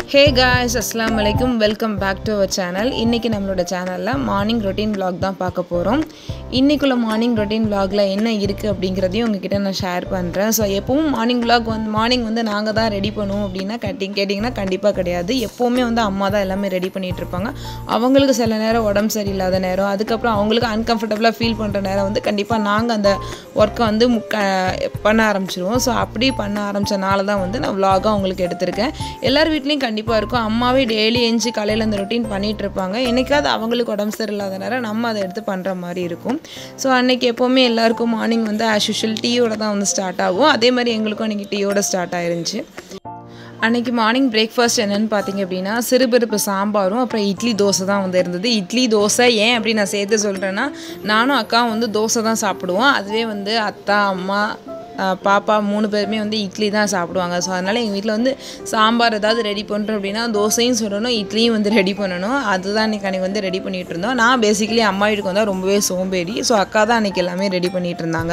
ஹே guys அஸ்லாம் வலைக்கும் welcome back to our channel இன்றைக்கி நம்மளோட சேனலில் மார்னிங் ரொட்டீன் vlog தான் பார்க்க போகிறோம் இன்றைக்குள்ள மார்னிங் ரொட்டீன் vlogல என்ன இருக்குது அப்படிங்கிறதையும் உங்ககிட்ட நான் ஷேர் பண்ணுறேன் ஸோ எப்பவும் மார்னிங் vlog வந்து மார்னிங் வந்து நாங்கள் தான் ரெடி பண்ணுவோம் அப்படின்னா கட்டிங் கேட்டிங்கன்னா கண்டிப்பாக கிடையாது எப்போவுமே வந்து அம்மா தான் எல்லாமே ரெடி பண்ணிகிட்டு இருப்பாங்க அவங்களுக்கு சில நேரம் உடம்பு சரியில்லாத நேரம் அதுக்கப்புறம் அவங்களுக்கு அன்கம்ஃபர்டபுளாக ஃபீல் பண்ணுற நேரம் வந்து கண்டிப்பாக நாங்கள் அந்த ஒர்க்கை வந்து முக்க பண்ண ஆரம்பிச்சிருவோம் ஸோ அப்படி பண்ண ஆரம்பித்தனால தான் வந்து நான் vlog-ஆ உங்களுக்கு எடுத்திருக்கேன் எல்லார் வீட்லேயும் கண்டிப்பாக இருக்கும் அம்மாவே டெய்லி எஞ்சி காலையில் அந்த ரொட்டீன் பண்ணிகிட்டு இருப்பாங்க என்னைக்காவது அவங்களுக்கு உடம்பு சரியில்லாத நேரம் நம்ம அதை எடுத்து பண்ணுற மாதிரி இருக்கும் ஸோ அன்னைக்கு எப்போவுமே எல்லாருக்கும் மார்னிங் வந்து ஆஸ் யூஷுவல் டீயோட தான் வந்து ஸ்டார்ட் ஆகும் அதே மாதிரி எங்களுக்கும் அன்றைக்கி டீயோட ஸ்டார்ட் ஆயிருந்துச்சு அன்னைக்கு மார்னிங் பிரேக்ஃபாஸ்ட் என்னன்னு பார்த்தீங்க அப்படின்னா சிறுபருப்பு சாம்பாரும் அப்புறம் இட்லி தோசை தான் வந்து இருந்தது இட்லி தோசை ஏன் அப்படி நான் சேர்த்து சொல்கிறேன்னா நானும் அக்காவும் வந்து தோசை தான் சாப்பிடுவோம் அதுவே வந்து அத்தா அம்மா ஆஹ் பாப்பா மூணு பேருமே வந்து இட்லி தான் சாப்பிடுவாங்க ஸோ அதனால் எங்கள் வீட்டில் வந்து சாம்பார் ஏதாவது ரெடி பண்ணுறோம் அப்படின்னா தோசையும் சொல்லணும் இட்லியும் வந்து ரெடி பண்ணணும் அதுதான் இன்றைக்கி அன்றைக்கி வந்து ரெடி பண்ணிகிட்டு இருந்தோம் நான் பேசிக்கலி அம்மா வீட்டுக்கு வந்தால் ரொம்பவே சோம்பேறி ஸோ அக்கா தான் அன்றைக்கி எல்லாமே ரெடி பண்ணிகிட்டு இருந்தாங்க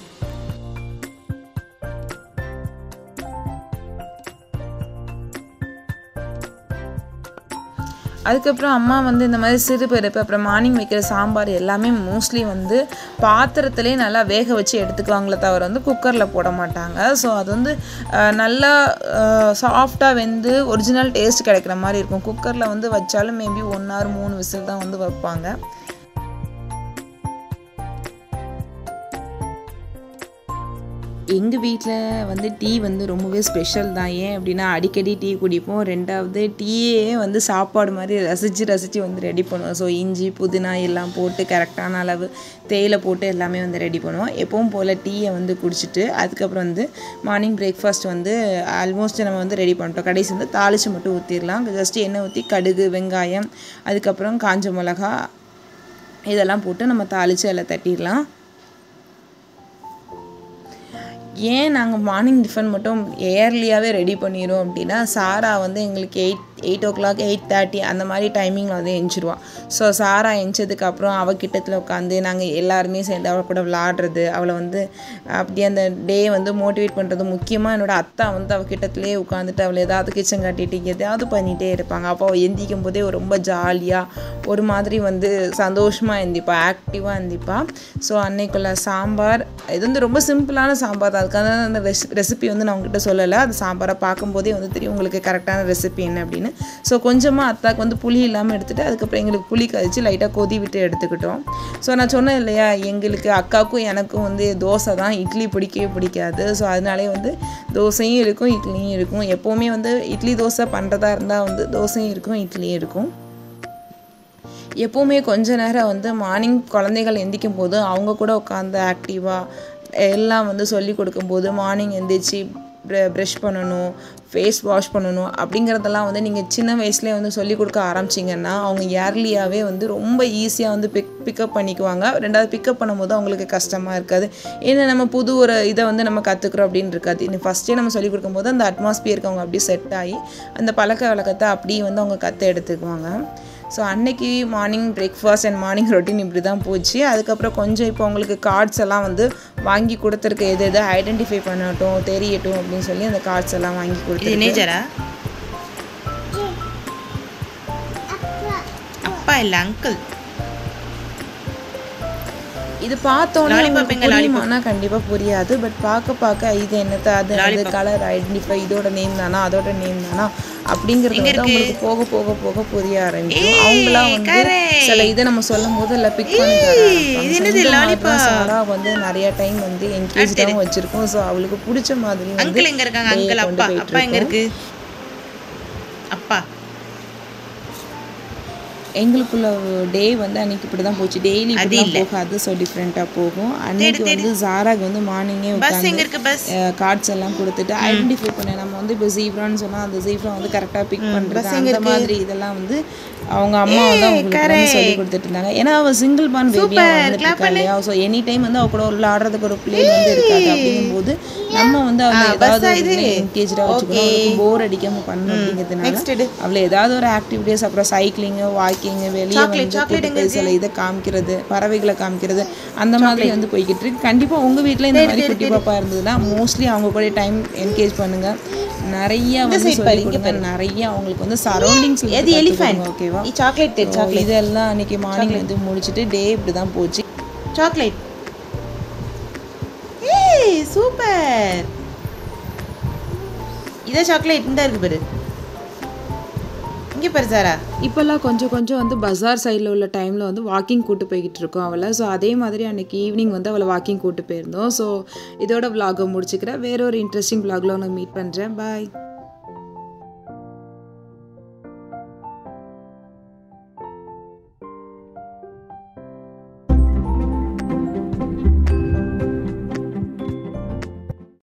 அதுக்கப்புறம் அம்மா வந்து இந்த மாதிரி சிறுபருப்பு அப்புறம் மார்னிங் வைக்கிற சாம்பார் எல்லாமே மோஸ்ட்லி வந்து பாத்திரத்துலேயே நல்லா வேக வச்சு எடுத்துக்குவாங்களே தவிர வந்து குக்கரில் போட மாட்டாங்க ஸோ அது வந்து அஹ், நல்லா சாஃப்டாக வெந்து ஒரிஜினல் டேஸ்ட் கிடைக்கிற மாதிரி இருக்கும் குக்கரில் வந்து வச்சாலும் மேபி ஒன் ஹவர் மூணு விசில் தான் வந்து வைப்பாங்க எங்கள் வீட்டில் வந்து டீ வந்து ரொம்பவே ஸ்பெஷல் தான் ஏன் அப்படின்னா அடிக்கடி டீ குடிப்போம் ரெண்டாவது டீயே வந்து சாப்பாடு மாதிரி ரசித்து ரசித்து வந்து ரெடி பண்ணுவோம் ஸோ இஞ்சி புதினா எல்லாம் போட்டு கரெக்டான அளவு தேயிலை போட்டு எல்லாமே வந்து ரெடி பண்ணுவோம் எப்பவும் போல் டீயை வந்து குடிச்சிட்டு அதுக்கப்புறம் வந்து மார்னிங் பிரேக்ஃபாஸ்ட் வந்து ஆல்மோஸ்ட் நம்ம வந்து ரெடி பண்ணிட்டோம் கடைசி வந்து தாளித்து மட்டும் ஊற்றிடலாம் ஜஸ்ட் எண்ணெய் ஊற்றி கடுகு வெங்காயம் அதுக்கப்புறம் காஞ்ச மிளகா இதெல்லாம் போட்டு நம்ம தாளித்து அதில் தட்டிடலாம் ஏன் நாங்கள் மார்னிங் டிஃபன் மட்டும் ஏர்லியாகவே ரெடி பண்ணிடுவோம் அப்படின்னா சாரா வந்து எங்களுக்கு eight eight o'clock eight thirty அந்த மாதிரி டைமிங்கில் வந்து எஞ்சிருவான் ஸோ சாரா எஞ்சதுக்கப்புறம் அவள் கிட்டத்தில் உட்காந்து நாங்கள் எல்லாருமே சேர்ந்து அவள் கூட விளாடுறது அவளை வந்து அப்படியே அந்த டே வந்து மோட்டிவேட் பண்ணுறது முக்கியமாக என்னோட அத்தா வந்து அவள் கிட்டத்துலேயே உட்காந்துட்டு அவளை ஏதாவது கிச்சன் காட்டிட்டு எதாவது பண்ணிகிட்டே இருப்பாங்க அப்போ அவள் எந்திக்கும் போதே ரொம்ப ஜாலியாக ஒரு மாதிரி வந்து சந்தோஷமாக எந்திப்பா ஆக்டிவாக எந்திப்பா ஸோ அன்னைக்குள்ள சாம்பார் இது வந்து ரொம்ப சிம்பிளான சாம்பார் தான் அதுக்காக அந்த ரெசி ரெசிபி வந்து நான் உங்ககிட்ட சொல்லலை அந்த சாம்பாரை பார்க்கும்போதே வந்து தெரியும் உங்களுக்கு கரெக்டான ரெசிபி என்ன அப்படின்னு ஸோ கொஞ்சமாக அத்தாக்கு வந்து புளி இல்லாமல் எடுத்துகிட்டு அதுக்கப்புறம் எங்களுக்கு புளி கழிச்சு லைட்டாக கொதி விட்டு எடுத்துக்கிட்டோம் ஸோ நான் சொன்னேன் இல்லையா எங்களுக்கு அக்காவுக்கும் எனக்கும் வந்து தோசை தான் இட்லி பிடிக்கவே பிடிக்காது ஸோ அதனாலே வந்து தோசையும் இருக்கும் இட்லியும் இருக்கும் எப்போவுமே வந்து இட்லி தோசை பண்ணுறதா இருந்தால் வந்து தோசையும் இருக்கும் இட்லியும் இருக்கும் எப்போவுமே கொஞ்ச நேரம் வந்து மார்னிங் குழந்தைகள் எந்திக்கும் போது அவங்க கூட உட்காந்து ஆக்டிவாக எல்லாம் வந்து சொல்லி கொடுக்கும்போது மார்னிங் எந்திரிச்சு ப்ரஷ் பண்ணணும் ஃபேஸ் வாஷ் பண்ணணும் அப்படிங்கிறதெல்லாம் வந்து நீங்கள் சின்ன வயசுலேயே வந்து சொல்லி கொடுக்க ஆரம்பிச்சிங்கன்னா அவங்க இயர்லியாகவே வந்து ரொம்ப ஈஸியாக வந்து பிக் பிக்கப் பண்ணிக்குவாங்க ரெண்டாவது பிக்கப் பண்ணும்போது அவங்களுக்கு கஷ்டமாக இருக்காது ஏன்னா நம்ம புது ஒரு இதை வந்து நம்ம கற்றுக்குறோம் அப்படின்னு இருக்காது இன்னும் ஃபஸ்ட்டே நம்ம சொல்லிக் கொடுக்கும்போது அந்த அட்மாஸ்பியருக்கு அவங்க அப்படியே செட் ஆகி அந்த பழக்க வழக்கத்தை அப்படியே வந்து அவங்க கற்று எடுத்துக்குவாங்க ஸோ அன்னைக்கு morning breakfast and morning routine இப்படி தான் போச்சு அதுக்கப்புறம் கொஞ்சம் இப்போ உங்களுக்கு கார்ட்ஸ் எல்லாம் வந்து வாங்கி கொடுத்துருக்கு எது எது ஐடென்டிஃபை பண்ணட்டும் தெரியட்டும் அப்படின்னு சொல்லி அந்த கார்ட்ஸ் எல்லாம் வாங்கி கொடுத்து நேஜரா அப்பா இல்ல அங்கிள் இது பார்த்தோன்னே Lollipop உங்களுக்கு எங்க lollipop? புரியுமானா கண்டிப்பாக புரியாது பட் பார்க்க பார்க்க இது என்னது அது அது கலர் ஐடென்டிஃபை இதோட நேம் தானா அதோட நேம் தானா அப்படிங்கிறது வந்து உங்களுக்கு போக போக போக புரிய ஆரம்பிக்கும் அவங்களா வந்து சில இதை நம்ம சொல்லும் போது இல்லை பிக் பண்ணி தர ஆரம்பிப்பாங்க. So, இந்த மாதிரி தான் சாரா வந்து நிறைய டைம் வந்து என்கேஜாகவும் வச்சிருக்கோம் ஸோ அவளுக்கு பிடிச்ச மாதிரி வந்து அங்கிள் எங்க இருக்காங்க day அங்கிள் கொண்டு அப்பா போயிட்டு அப்பா எங்க இருக்கோம். இருக்கு அப்பா எங்களுக்குள்ள டே வந்து அன்னைக்கு இப்படி தான் போச்சு டெய்லி இப்படி தான் போகாது ஸோ டிஃப்ரெண்ட்டாக போகும் அன்னைக்கு வந்து ஜாராக்கு வந்து மார்னிங்கே பஸ் உட்காந்து எங்க இருக்கு பஸ் கார்ட்ஸ் எல்லாம் கொடுத்துட்டு ஐடென்டிஃபை பண்ண நம்ம வந்து இப்போ ஜீப்ரான்னு சொன்னால் அந்த ஜீப்ரா வந்து கரெக்டாக பிக் பண்ணுறது அந்த மாதிரி இதெல்லாம் வந்து அவங்க அம்மா வந்து அவங்களுக்கு வந்து சொல்லி கொடுத்துட்டு இருந்தாங்க ஏன்னா அவள் சிங்கிள் பான் பேபியா வந்துட்டு இருக்கா இல்லையா ஸோ எனி டைம் வந்து அவ கூட விளையாடுறதுக்கு ஒரு பிளே வந்து இருக்காது அப்படிங்கும்போது நம்ம வந்து அவளை ஏதாவது என்கேஜாக வச்சுக்கணும் அவளுக்கு போர் அடிக்காம பண்ணணும் அப்படிங்கிறதுனால அவளை ஏதாவது ஒரு ஆக்டிவிட்டிஸ் அப்புறம் சைக்கிளிங்கு வாக்கிங் வாக்கிங் வெளியே Chocolate, வந்து chocolate கூட்டி எங்க போய் சில இதை காமிக்கிறது பறவைகளை காமிக்கிறது அந்த மாதிரி வந்து போய்கிட்டு இருக்கு கண்டிப்பாக உங்கள் வீட்டில் இந்த மாதிரி குட்டி பாப்பா இருந்ததுன்னா மோஸ்ட்லி அவங்க கூட டைம் என்கேஜ் பண்ணுங்க நிறைய வந்து side சொல்லி பாரு, இங்க கொடுங்க நிறைய அவங்களுக்கு வந்து சரௌண்டிங்ஸ் எது எலிஃபென்ட் ஓகேவா சாக்லேட் தேர் சாக்லேட் இதெல்லாம் அன்னைக்கு மார்னிங் வந்து முடிச்சுட்டு டே இப்படி தான் போச்சு சாக்லேட் ஏய் சூப்பர் இதான் சாக்லேட் இந்த இருக்கு பாரு இங்க பாரு சாரா இப்போல்லாம் கொஞ்சம் கொஞ்சம் வந்து பஜார் சைடில் உள்ள டைமில் வந்து வாக்கிங் கூட்டு போய்கிட்டு இருக்கோம் அவளை ஸோ அதே மாதிரி அன்னைக்கு ஈவினிங் வந்து அவளை வாக்கிங் கூட்டு போயிருந்தோம் ஸோ இதோட vlog-அ முடிச்சுக்கிறேன் வேற ஒரு இன்ட்ரெஸ்டிங் vlog-ல உனக்கு மீட் பண்ணுறேன் பாய்